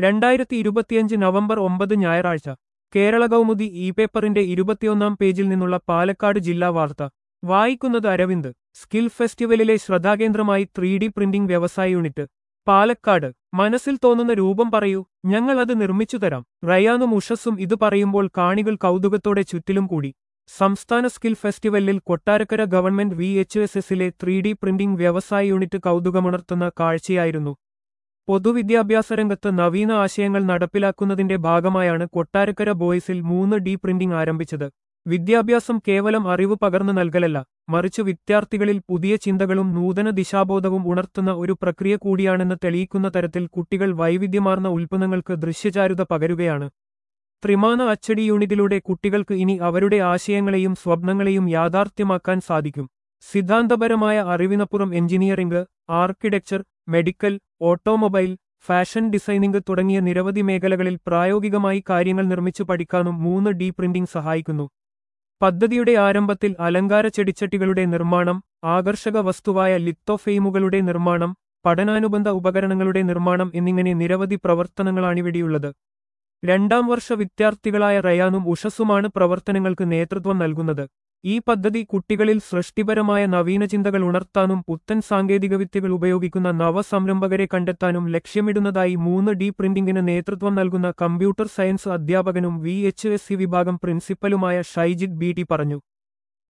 രണ്ടായിരത്തി ഇരുപത്തിയഞ്ച് നവംബർ ഒമ്പത് ഞായറാഴ്ച കേരള കൗമുദി ഇ പേപ്പറിന്റെ ഇരുപത്തിയൊന്നാം പേജിൽ നിന്നുള്ള പാലക്കാട് ജില്ലാ വാർത്ത വായിക്കുന്നത് അരവിന്ദ് സ്കിൽ ഫെസ്റ്റിവലിലെ ശ്രദ്ധാകേന്ദ്രമായി ത്രീ ഡി പ്രിന്റിംഗ് വ്യവസായ യൂണിറ്റ് പാലക്കാട് മനസ്സിൽ തോന്നുന്ന രൂപം പറയൂ ഞങ്ങൾ അത് നിർമ്മിച്ചു തരാം റയാനും ഉഷസ്സും ഇത് പറയുമ്പോൾ കാണികൾ കൗതുകത്തോടെ ചുറ്റിലും കൂടി സംസ്ഥാന സ്കിൽ ഫെസ്റ്റിവലിൽ Kottarakkara government V H S എസിലെ ത്രീ ഡി പ്രിന്റിംഗ് വ്യവസായ യൂണിറ്റ് കൗതുകമുണർത്തുന്ന കാഴ്ചയായിരുന്നു പൊതുവിദ്യാഭ്യാസ രംഗത്ത് നവീന ആശയങ്ങൾ നടപ്പിലാക്കുന്നതിന്റെ ഭാഗമായാണ് കൊട്ടാരക്കര ബോയ്സിൽ മൂന്ന് ഡി പ്രിന്റിംഗ് ആരംഭിച്ചത് വിദ്യാഭ്യാസം കേവലം അറിവ് പകർന്നു നൽകലല്ല മറിച്ച് വിദ്യാർത്ഥികളിൽ പുതിയ ചിന്തകളും നൂതന ദിശാബോധവും ഉണർത്തുന്ന ഒരു പ്രക്രിയ കൂടിയാണെന്ന് തെളിയിക്കുന്ന തരത്തിൽ കുട്ടികൾ വൈവിധ്യമാർന്ന ഉൽപ്പന്നങ്ങൾക്ക് ദൃശ്യചാരുത പകരുകയാണ് ത്രിമാന അച്ചടി യൂണിറ്റിലൂടെ കുട്ടികൾക്ക് ഇനി അവരുടെ ആശയങ്ങളെയും സ്വപ്നങ്ങളെയും യാഥാർത്ഥ്യമാക്കാൻ സാധിക്കും സിദ്ധാന്തപരമായ അറിവിനപ്പുറം engineering architecture medical automobile fashion designing തുടങ്ങിയ നിരവധി മേഖലകളിൽ പ്രായോഗികമായി കാര്യങ്ങൾ നിർമ്മിച്ചു പഠിക്കാനും മൂന്ന് ഡി പ്രിന്റിംഗ് സഹായിക്കുന്നു പദ്ധതിയുടെ ആരംഭത്തിൽ അലങ്കാര ചെടിച്ചട്ടികളുടെ നിർമ്മാണം ആകർഷക വസ്തുവായ ലിത്തോഫെയിമുകളുടെ നിർമ്മാണം പഠനാനുബന്ധ ഉപകരണങ്ങളുടെ നിർമ്മാണം എന്നിങ്ങനെ നിരവധി പ്രവർത്തനങ്ങളാണിവിടെയുള്ളത് രണ്ടാം വർഷ വിദ്യാർത്ഥികളായ റയാനും ഉഷസ്സുമാണ് പ്രവർത്തനങ്ങൾക്ക് നേതൃത്വം നൽകുന്നത് ഈ പദ്ധതി കുട്ടികളിൽ സൃഷ്ടിപരമായ നവീനചിന്തകൾ ഉണർത്താനും പുത്തൻ സാങ്കേതികവിദ്യകൾ ഉപയോഗിക്കുന്ന നവസംരംഭകരെ കണ്ടെത്താനും ലക്ഷ്യമിടുന്നതായി മൂന്ന് ഡി പ്രിന്റിംഗിന് നേതൃത്വം നൽകുന്ന കമ്പ്യൂട്ടർ സയൻസ് അധ്യാപകനും വി എച്ച് എസ് സി വിഭാഗം പ്രിൻസിപ്പലുമായ ഷൈജിത് ബി ടി പറഞ്ഞു